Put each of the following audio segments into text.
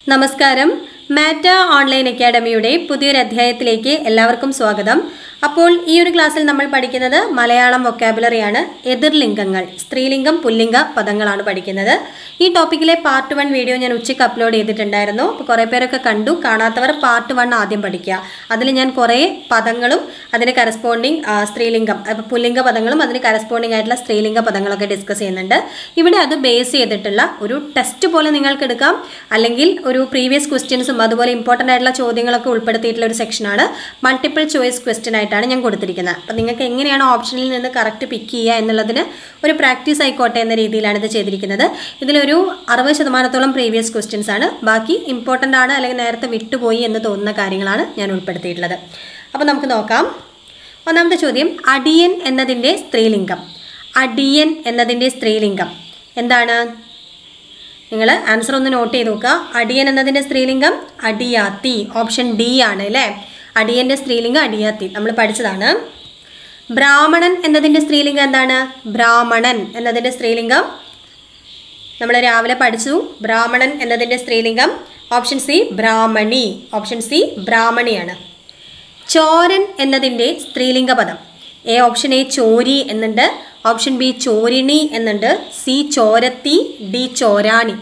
നമസ്കാരം മാറ്റ ഓൺലൈൻ അക്കാഡമിയുടെ പുതിയൊരു അധ്യായത്തിലേക്ക് എല്ലാവർക്കും സ്വാഗതം അപ്പോൾ ഈ ഒരു ക്ലാസ്സിൽ നമ്മൾ പഠിക്കുന്നത് മലയാളം വൊക്കാബുലറിയാണ് എതിർലിംഗങ്ങൾ സ്ത്രീലിംഗം പുല്ലിംഗ പദങ്ങളാണ് പഠിക്കുന്നത് ഈ ടോപ്പിക്കിലെ പാർട്ട് വൺ വീഡിയോ ഞാൻ ഉച്ചയ്ക്ക് അപ്ലോഡ് ചെയ്തിട്ടുണ്ടായിരുന്നു അപ്പോൾ കുറേ പേരൊക്കെ കണ്ടു കാണാത്തവർ പാർട്ട് വൺ ആദ്യം പഠിക്കുക അതിൽ ഞാൻ കുറേ പദങ്ങളും അതിന് കറസ്പോണ്ടിങ് സ്ത്രീലിംഗം അപ്പോൾ പുല്ലിംഗ പദങ്ങളും അതിന് കറസ്പോണ്ടിങ് ആയിട്ടുള്ള സ്ത്രീലിംഗ പദങ്ങളൊക്കെ ഡിസ്കസ് ചെയ്യുന്നുണ്ട് ഇവിടെ അത് ബേസ് ചെയ്തിട്ടുള്ള ഒരു ടെസ്റ്റ് പോലെ നിങ്ങൾക്ക് എടുക്കാം അല്ലെങ്കിൽ ഒരു പ്രീവിയസ് ക്വസ്റ്റ്യൻസും അതുപോലെ ഇമ്പോർട്ടൻ്റ് ആയിട്ടുള്ള ചോദ്യങ്ങളൊക്കെ ഉൾപ്പെടുത്തിയിട്ടുള്ള ഒരു സെക്ഷനാണ് മൾട്ടിപ്പിൾ ചോയ്സ് ക്വസ്റ്റ്യൻ ആയിട്ടാണ് ഞാൻ കൊടുത്തിരിക്കുന്നത് അപ്പം നിങ്ങൾക്ക് എങ്ങനെയാണ് ഓപ്ഷനിൽ നിന്ന് കറക്റ്റ് പിക്ക് ചെയ്യുക എന്നുള്ളതിന് ഒരു പ്രാക്ടീസ് ആയിക്കോട്ടെ എന്ന രീതിയിലാണ് ഇത് ചെയ്തിരിക്കുന്നത് ഇതിലൊരു അറുപത് ശതമാനത്തോളം പ്രീവിയസ് ക്വസ്റ്റ്യൻസ് ആണ് ബാക്കി ഇമ്പോർട്ടൻ്റ് ആണ് അല്ലെങ്കിൽ നേരത്തെ വിട്ടുപോയി എന്ന് തോന്നുന്ന കാര്യങ്ങളാണ് ഞാൻ ഉൾപ്പെടുത്തിയിട്ടുള്ളത് അപ്പോൾ നമുക്ക് നോക്കാം ഒന്നാമത്തെ ചോദ്യം അടിയൻ എന്നതിൻ്റെ സ്ത്രീലിംഗം അടിയൻ എന്നതിൻ്റെ സ്ത്രീലിംഗം എന്താണ് നിങ്ങൾ ആൻസർ ഒന്ന് നോട്ട് ചെയ്ത് നോക്കുക അടിയൻ എന്നതിൻ്റെ സ്ത്രീലിംഗം അടിയാത്തി ഓപ്ഷൻ ഡി ആണ് അല്ലേ അടിയൻ്റെ സ്ത്രീലിംഗം അടിയാത്തി നമ്മൾ പഠിച്ചതാണ് ബ്രാഹ്മണൻ എന്നതിൻ്റെ സ്ത്രീലിംഗം എന്താണ് ബ്രാഹ്മണൻ എന്നതിൻ്റെ സ്ത്രീലിംഗം നമ്മൾ രാവിലെ പഠിച്ചു ബ്രാഹ്മണൻ എന്നതിൻ്റെ സ്ത്രീലിംഗം ഓപ്ഷൻ സി ബ്രാഹ്മണി ഓപ്ഷൻ സി ബ്രാഹ്മണിയാണ് ചോരൻ എന്നതിൻ്റെ സ്ത്രീലിംഗ പദം എ ഓപ്ഷൻ എ ചോരി എന്നുണ്ട് ഓപ്ഷൻ ബി ചോരിണി എന്നുണ്ട് സി ചോരത്തി ഡി ചോരാണി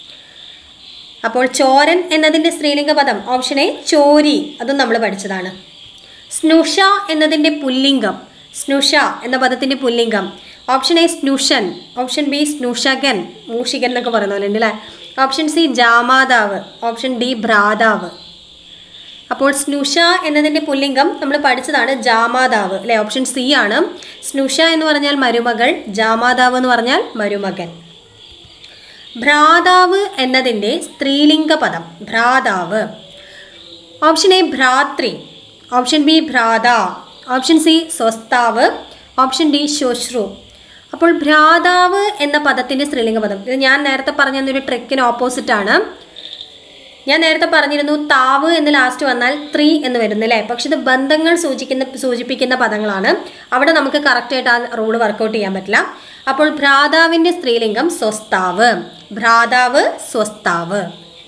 അപ്പോൾ ചോരൻ എന്നതിൻ്റെ സ്ത്രീലിംഗ പദം ഓപ്ഷൻ എ ചോരി അതും നമ്മൾ പഠിച്ചതാണ് സ്നുഷ എന്നതിൻ്റെ പുല്ലിംഗം സ്നുഷ എന്ന പദത്തിൻ്റെ പുല്ലിംഗം ഓപ്ഷൻ എ സ്നുഷൻ ഓപ്ഷൻ ബി സ്നുഷകൻ മൂഷികൻ എന്നൊക്കെ പറയുന്ന പോലെ ഉണ്ട് അല്ലേ ഓപ്ഷൻ സി ജാമാതാവ് ഓപ്ഷൻ ഡി ഭ്രാതാവ് അപ്പോൾ സ്നുഷ എന്നതിൻ്റെ പുല്ലിംഗം നമ്മൾ പഠിച്ചതാണ് ജാമാതാവ് അല്ലെ ഓപ്ഷൻ സി ആണ് സ്നുഷ എന്ന് പറഞ്ഞാൽ മരുമകൾ ജാമാതാവ് എന്ന് പറഞ്ഞാൽ മരുമകൻ ഭ്രാതാവ് എന്നതിൻ്റെ സ്ത്രീലിംഗ പദം ഭ്രാതാവ് ഓപ്ഷൻ എ ഭ്രാത്രി ഓപ്ഷൻ ബി ഭ്രാത ഓപ്ഷൻ സി സ്വസ്താവ് ഓപ്ഷൻ ഡി ശ്വശ്രു അപ്പോൾ ഭ്രാതാവ് എന്ന പദത്തിൻ്റെ സ്ത്രീലിംഗ പദം ഇത് ഞാൻ നേരത്തെ പറഞ്ഞ ഒരു ട്രിക്കിന് ഓപ്പോസിറ്റ് ആണ് ഞാൻ നേരത്തെ പറഞ്ഞിരുന്നു താവ് എന്ന് ലാസ്റ്റ് വന്നാൽ ത്രീ എന്ന് വരുന്നു അല്ലേ പക്ഷെ ഇത് ബന്ധങ്ങൾ സൂചിക്കുന്ന സൂചിപ്പിക്കുന്ന പദങ്ങളാണ് അവിടെ നമുക്ക് കറക്റ്റായിട്ട് ആ റൂള് വർക്കൗട്ട് ചെയ്യാൻ പറ്റില്ല അപ്പോൾ ഭ്രാതാവിൻ്റെ സ്ത്രീലിംഗം സ്വസ്താവ് ഭ്രാതാവ് സ്വസ്താവ്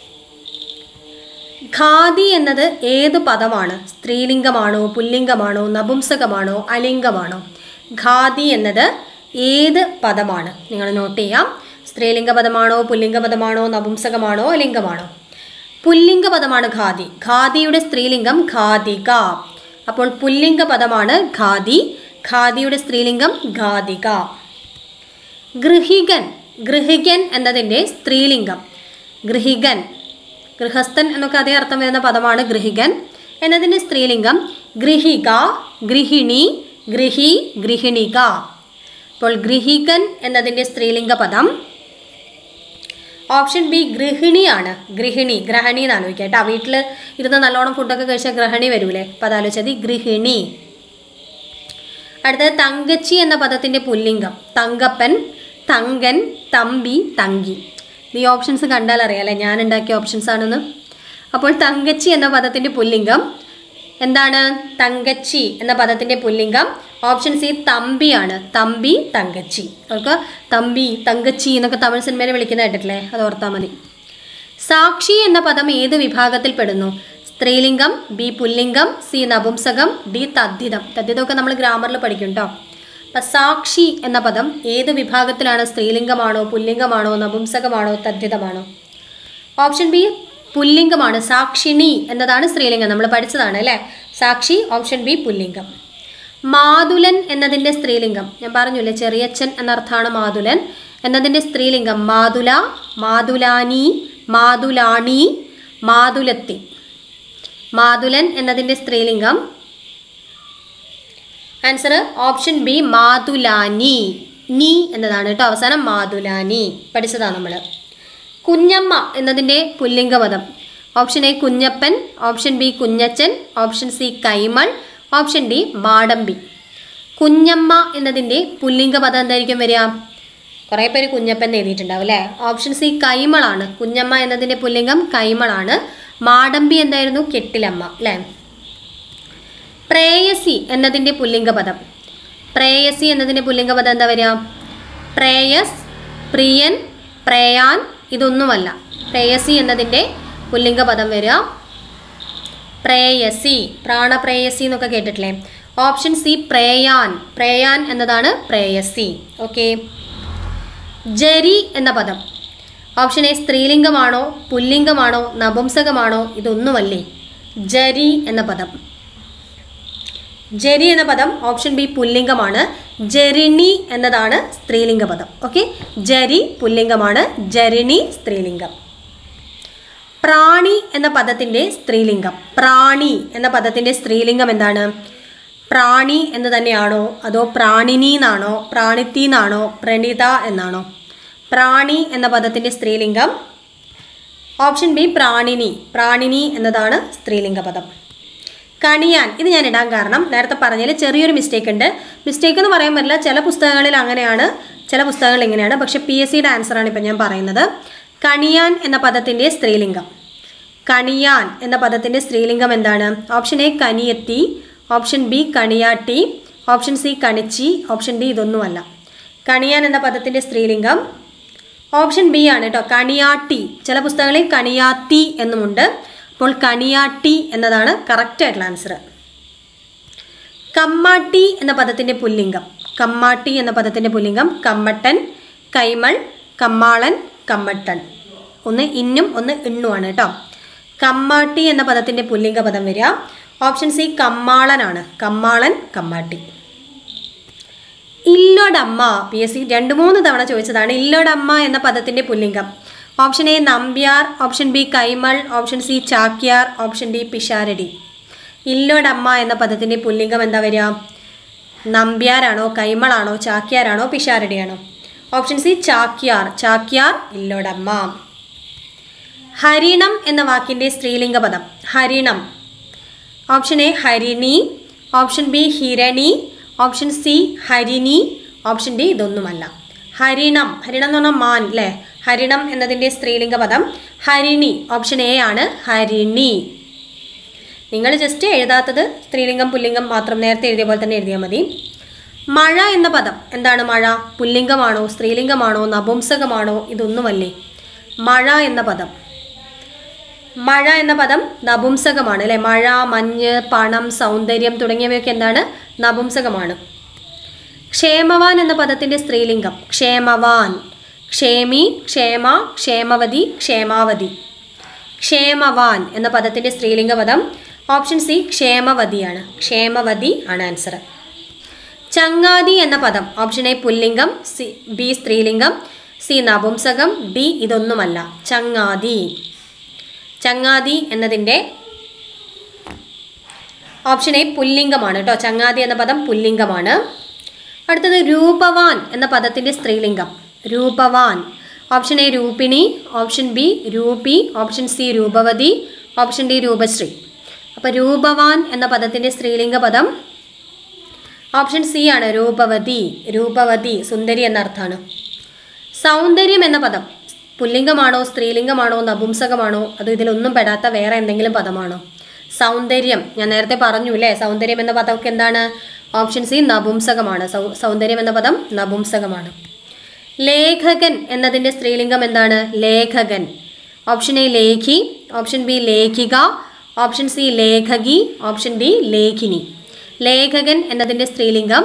ഖാദി എന്നത് ഏത് പദമാണ് സ്ത്രീലിംഗമാണോ പുല്ലിംഗമാണോ നപുംസകമാണോ അലിംഗമാണോ ഖാദി എന്നത് ഏത് പദമാണ് നിങ്ങൾ നോട്ട് ചെയ്യാം സ്ത്രീലിംഗ പദമാണോ പുല്ലിംഗ പദമാണോ നപുംസകമാണോ അലിംഗമാണോ പുല്ലിംഗ പദമാണ് ഖാദി ഖാദിയുടെ സ്ത്രീലിംഗം ഖാദിക അപ്പോൾ പുല്ലിംഗ പദമാണ് ഖാദി ഖാദിയുടെ സ്ത്രീലിംഗം ഖാദിക ഗൃഹികൻ ഗൃഹികൻ എന്നതിൻ്റെ സ്ത്രീലിംഗം ഗൃഹികൻ ഗൃഹസ്ഥൻ എന്നൊക്കെ അതേ അർത്ഥം വരുന്ന പദമാണ് ഗൃഹികൻ എന്നതിൻ്റെ സ്ത്രീലിംഗം ഗൃഹിക ഗൃഹിണി ഗൃഹി ഗൃഹിണിക അപ്പോൾ ഗൃഹികൻ എന്നതിൻ്റെ സ്ത്രീലിംഗ പദം ഓപ്ഷൻ ബി ഗൃഹിണിയാണ് ഗൃഹിണി ഗ്രഹണി എന്ന് ആലോചിക്കുക കേട്ടോ വീട്ടിൽ ഇരുന്ന് നല്ലോണം ഫുഡൊക്കെ കഴിച്ചാൽ ഗ്രഹണി വരൂലേ അപ്പോൾ അത് ആലോചിച്ചത് ഗൃഹിണി അടുത്തത് തങ്കച്ചി എന്ന പദത്തിൻ്റെ പുല്ലിംഗം തങ്കപ്പൻ തങ്കൻ തമ്പി തങ്കി ഈ ഓപ്ഷൻസ് കണ്ടാൽ അറിയാലേ ഞാൻ ഉണ്ടാക്കിയ ഓപ്ഷൻസ് ആണെന്ന് അപ്പോൾ തങ്കച്ചി എന്ന പദത്തിൻ്റെ പുല്ലിംഗം എന്താണ് തങ്കച്ചി എന്ന പദത്തിൻ്റെ പുല്ലിംഗം ഓപ്ഷൻ സി തമ്പിയാണ് തമ്പി തങ്കച്ചി അവർക്ക് തമ്പി തങ്കച്ചി എന്നൊക്കെ തമിഴ് സിനിമയിൽ വിളിക്കുന്ന കേട്ടിട്ടില്ലേ അത് ഓർത്താൽ മതി സാക്ഷി എന്ന പദം ഏത് വിഭാഗത്തിൽ പെടുന്നു സ്ത്രീലിംഗം ബി പുല്ലിംഗം സി നപുംസകം ഡി തദ്ധിതം തദ്ധിതമൊക്കെ നമ്മൾ ഗ്രാമറിൽ പഠിക്കും കേട്ടോ അപ്പം സാക്ഷി എന്ന പദം ഏത് വിഭാഗത്തിലാണ് സ്ത്രീലിംഗമാണോ പുല്ലിംഗമാണോ നപുംസകമാണോ തദ്ധിതമാണോ ഓപ്ഷൻ ബി പുല്ലിംഗമാണ് സാക്ഷിണി എന്നതാണ് സ്ത്രീലിംഗം നമ്മൾ പഠിച്ചതാണ് അല്ലേ സാക്ഷി ഓപ്ഷൻ ബി പുല്ലിംഗം മാതുലൻ എന്നതിൻ്റെ സ്ത്രീലിംഗം ഞാൻ പറഞ്ഞില്ലേ ചെറിയച്ഛൻ എന്നർത്ഥമാണ് മാതുലൻ എന്നതിൻ്റെ സ്ത്രീലിംഗം മാതുല മാതുലാനി മാതുലാണി മാതുലത്തി മാതുലൻ എന്നതിൻ്റെ സ്ത്രീലിംഗം ആൻസർ ഓപ്ഷൻ ബി മാതുലാനി നീ എന്നതാണ് കേട്ടോ അവസാനം മാതുലാനി പഠിച്ചതാണ് നമ്മൾ കുഞ്ഞമ്മ എന്നതിൻ്റെ പുല്ലിംഗപദം ഓപ്ഷൻ എ കുഞ്ഞപ്പൻ ഓപ്ഷൻ ബി കുഞ്ഞച്ചൻ ഓപ്ഷൻ സി കൈമൾ ഓപ്ഷൻ ഡി മാടമ്പി കുഞ്ഞമ്മ എന്നതിൻ്റെ പുല്ലിംഗപദം എന്തായിരിക്കും വരിക കുറേ പേര് കുഞ്ഞപ്പൻ എന്ന് എഴുതിയിട്ടുണ്ടാവും അല്ലേ ഓപ്ഷൻ സി കൈമളാണ് കുഞ്ഞമ്മ എന്നതിൻ്റെ പുല്ലിംഗം കൈമളാണ് മാടമ്പി എന്തായിരുന്നു കെട്ടിലമ്മ അല്ലേ പ്രേയസി എന്നതിൻ്റെ പുല്ലിംഗപദം പ്രേയസി എന്നതിൻ്റെ പുല്ലിംഗപദം എന്താ വരിക പ്രേയസ് പ്രിയൻ പ്രേയാൻ ഇതൊന്നുമല്ല പ്രേയസി എന്നതിൻ്റെ പുല്ലിംഗ പദം വരിക പ്രേയസി പ്രാണപ്രേയസി എന്നൊക്കെ കേട്ടിട്ടില്ലേ ഓപ്ഷൻ സി പ്രേയാൻ പ്രേയാൻ എന്നതാണ് പ്രേയസി ഓക്കെ ജരി എന്ന പദം ഓപ്ഷൻ എ സ്ത്രീലിംഗമാണോ പുല്ലിംഗമാണോ നപുംസകമാണോ ഇതൊന്നുമല്ലേ ജരി എന്ന പദം ജരി എന്ന പദം ഓപ്ഷൻ ബി പുല്ലിംഗമാണ് ജരിണി എന്നതാണ് സ്ത്രീലിംഗ പദം ഓക്കെ ജരി പുല്ലിംഗമാണ് ജരിണി സ്ത്രീലിംഗം പ്രാണി എന്ന പദത്തിൻ്റെ സ്ത്രീലിംഗം പ്രാണി എന്ന പദത്തിൻ്റെ സ്ത്രീലിംഗം എന്താണ് പ്രാണി എന്ന് തന്നെയാണോ അതോ പ്രാണിനി എന്നാണോ പ്രാണിത്തി എന്നാണോ പ്രണിത എന്നാണോ പ്രാണി എന്ന പദത്തിൻ്റെ സ്ത്രീലിംഗം ഓപ്ഷൻ ബി പ്രാണിനി പ്രാണിനി എന്നതാണ് സ്ത്രീലിംഗ പദം കണിയാൻ ഇത് ഞാൻ ഇടാൻ കാരണം നേരത്തെ പറഞ്ഞതിൽ ചെറിയൊരു മിസ്റ്റേക്ക് ഉണ്ട് മിസ്റ്റേക്ക് എന്ന് പറയാൻ പറ്റില്ല ചില പുസ്തകങ്ങളിൽ അങ്ങനെയാണ് ചില പുസ്തകങ്ങൾ ഇങ്ങനെയാണ് പക്ഷെ പി എസ് സിയുടെ ആൻസറാണ് ഇപ്പം ഞാൻ പറയുന്നത് കണിയാൻ എന്ന പദത്തിൻ്റെ സ്ത്രീലിംഗം കണിയാൻ എന്ന പദത്തിൻ്റെ സ്ത്രീലിംഗം എന്താണ് ഓപ്ഷൻ എ കനിയത്തി ഓപ്ഷൻ ബി കണിയാട്ടി ഓപ്ഷൻ സി കണിച്ചി ഓപ്ഷൻ ഡി ഇതൊന്നുമല്ല കണിയാൻ എന്ന പദത്തിൻ്റെ സ്ത്രീലിംഗം ഓപ്ഷൻ ബി ആണ് കേട്ടോ കണിയാട്ടി ചില പുസ്തകങ്ങളിൽ കണിയാത്തി എന്നുമുണ്ട് അപ്പോൾ കണിയാട്ടി എന്നതാണ് കറക്റ്റ് ആയിട്ടുള്ള ആൻസർ കമ്മാട്ടി എന്ന പദത്തിൻ്റെ പുല്ലിംഗം കമ്മാട്ടി എന്ന പദത്തിൻ്റെ പുല്ലിംഗം കമ്മട്ടൻ കൈമൾ കമ്മാളൻ കമ്മട്ടൻ ഒന്ന് ഇന്നും ഒന്ന് ഇണ്ണുമാണ് കേട്ടോ കമ്മാട്ടി എന്ന പദത്തിൻ്റെ പുല്ലിംഗ പദം വരിക ഓപ്ഷൻ സി കമ്മാളനാണ് കമ്മാളൻ കമ്മാട്ടി ഇല്ലൊടമ്മ പി എസ് സി രണ്ട് മൂന്ന് തവണ ചോദിച്ചതാണ് ഇല്ലൊടമ്മ എന്ന പദത്തിൻ്റെ പുല്ലിംഗം ഓപ്ഷൻ എ നമ്പ്യാർ ഓപ്ഷൻ ബി കൈമൾ ഓപ്ഷൻ സി ചാക്യാർ ഓപ്ഷൻ ഡി പിഷാരടി ഇല്ലൊടമ്മ എന്ന പദത്തിൻ്റെ പുല്ലിംഗം എന്താ വരിക നമ്പ്യാരാണോ കൈമളാണോ ചാക്യാരാണോ പിഷാരടിയാണോ ഓപ്ഷൻ സി ചാക്യാർ ചാക്യാർ ഇല്ലൊടമ്മ ഹരിണം എന്ന വാക്കിൻ്റെ സ്ത്രീലിംഗ പദം ഹരിണം ഓപ്ഷൻ എ ഹരിണി ഓപ്ഷൻ ബി ഹിരണി ഓപ്ഷൻ സി ഹരിണി ഓപ്ഷൻ ഡി ഇതൊന്നുമല്ല ഹരിണം ഹരിണം എന്ന് പറഞ്ഞാൽ മാൻ അല്ലേ ഹരിണം എന്നതിൻ്റെ സ്ത്രീലിംഗ പദം ഹരിണി ഓപ്ഷൻ എ ആണ് ഹരിണി നിങ്ങൾ ജസ്റ്റ് എഴുതാത്തത് സ്ത്രീലിംഗം പുല്ലിംഗം മാത്രം നേരത്തെ എഴുതിയ പോലെ തന്നെ എഴുതിയാൽ മതി മഴ എന്ന പദം എന്താണ് മഴ പുല്ലിംഗമാണോ സ്ത്രീലിംഗമാണോ നപുംസകമാണോ ഇതൊന്നുമല്ലേ മഴ എന്ന പദം മഴ എന്ന പദം നപുംസകമാണ് അല്ലെ മഴ മഞ്ഞ് പണം സൗന്ദര്യം തുടങ്ങിയവയൊക്കെ എന്താണ് നപുംസകമാണ് ക്ഷേമവാൻ എന്ന പദത്തിൻ്റെ സ്ത്രീലിംഗം ക്ഷേമവാൻ ക്ഷേമി ക്ഷേമ ക്ഷേമവതി ക്ഷേമാവതി ക്ഷേമവാൻ എന്ന പദത്തിൻ്റെ സ്ത്രീലിംഗ പദം ഓപ്ഷൻ സി ക്ഷേമവതിയാണ് ക്ഷേമവതി ആണ് ആൻസർ ചങ്ങാതി എന്ന പദം ഓപ്ഷൻ എ പുല്ലിംഗം സി ബി സ്ത്രീലിംഗം സി നപുംസകം ഡി ഇതൊന്നുമല്ല ചങ്ങാതി ചങ്ങാതി എന്നതിൻ്റെ ഓപ്ഷൻ എ പുല്ലിംഗമാണ് കേട്ടോ ചങ്ങാതി എന്ന പദം പുല്ലിംഗമാണ് അടുത്തത് രൂപവാൻ എന്ന പദത്തിൻ്റെ സ്ത്രീലിംഗം രൂപവാൻ ഓപ്ഷൻ എ രൂപിണി ഓപ്ഷൻ ബി രൂപി ഓപ്ഷൻ സി രൂപവതി ഓപ്ഷൻ ഡി രൂപശ്രീ അപ്പോൾ രൂപവാൻ എന്ന പദത്തിൻ്റെ സ്ത്രീലിംഗ പദം ഓപ്ഷൻ സി ആണ് രൂപവതി രൂപവതി സുന്ദരി എന്ന അർത്ഥമാണ് സൗന്ദര്യം എന്ന പദം പുല്ലിംഗമാണോ സ്ത്രീലിംഗമാണോ നപുംസകമാണോ അത് ഇതിലൊന്നും പെടാത്ത വേറെ എന്തെങ്കിലും പദമാണോ സൗന്ദര്യം ഞാൻ നേരത്തെ പറഞ്ഞു അല്ലേ സൗന്ദര്യം എന്ന പദമൊക്കെ എന്താണ് ഓപ്ഷൻ സി നപുംസകമാണ് സൗ സൗന്ദര്യം എന്ന പദം നപുംസകമാണ് ലേഖകൻ എന്നതിൻ്റെ സ്ത്രീലിംഗം എന്താണ് ലേഖകൻ ഓപ്ഷൻ എ ലേഖി ഓപ്ഷൻ ബി ലേഖിക ഓപ്ഷൻ സി ലേഖകി ഓപ്ഷൻ ഡി ലേഖിനി ലേഖകൻ എന്നതിൻ്റെ സ്ത്രീലിംഗം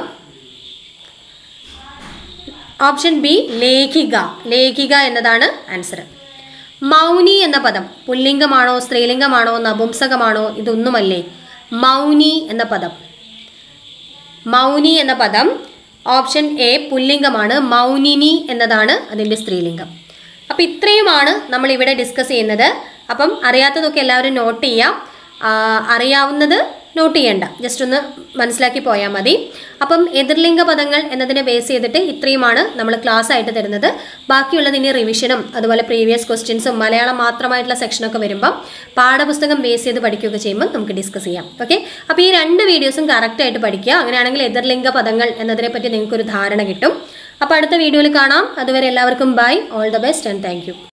ഓപ്ഷൻ ബി ലേഖിക ലേഖിക എന്നതാണ് ആൻസർ മൗനി എന്ന പദം പുല്ലിംഗമാണോ സ്ത്രീലിംഗമാണോ നപുംസകമാണോ ഇതൊന്നുമല്ലേ മൗനി എന്ന പദം മൗനി എന്ന പദം ഓപ്ഷൻ എ പുല്ലിംഗമാണ് മൗനിനി എന്നതാണ് അതിൻ്റെ സ്ത്രീലിംഗം അപ്പം ഇത്രയുമാണ് നമ്മൾ ഇവിടെ ഡിസ്കസ് ചെയ്യുന്നത് അപ്പം അറിയാത്തതൊക്കെ എല്ലാവരും നോട്ട് ചെയ്യാം ആ, അറിയാവുന്നത് നോട്ട് ചെയ്യണ്ട ജസ്റ്റ് ഒന്ന് മനസ്സിലാക്കി പോയാൽ മതി അപ്പം എതിർലിംഗ പദങ്ങൾ എന്നതിനെ ബേസ് ചെയ്തിട്ട് ഇത്രയുമാണ് നമ്മൾ ക്ലാസ് ആയിട്ട് തരുന്നത് ബാക്കിയുള്ളത് ഇനി റിവിഷനും അതുപോലെ പ്രീവിയസ് ക്വസ്റ്റ്യൻസും മലയാളം മാത്രമായിട്ടുള്ള സെക്ഷനൊക്കെ വരുമ്പം പാഠപുസ്തകം ബേസ് ചെയ്ത് പഠിക്കുകയൊക്കെ ചെയ്യുമ്പോൾ നമുക്ക് ഡിസ്കസ് ചെയ്യാം ഓക്കെ അപ്പോൾ ഈ രണ്ട് വീഡിയോസും കറക്റ്റായിട്ട് പഠിക്കുക അങ്ങനെയാണെങ്കിൽ എതിർലിംഗ പദങ്ങൾ എന്നതിനെ പറ്റി നിങ്ങൾക്കൊരു ധാരണ കിട്ടും അപ്പോൾ അടുത്ത വീഡിയോയിൽ കാണാം അതുവരെ എല്ലാവർക്കും bye all the best and thank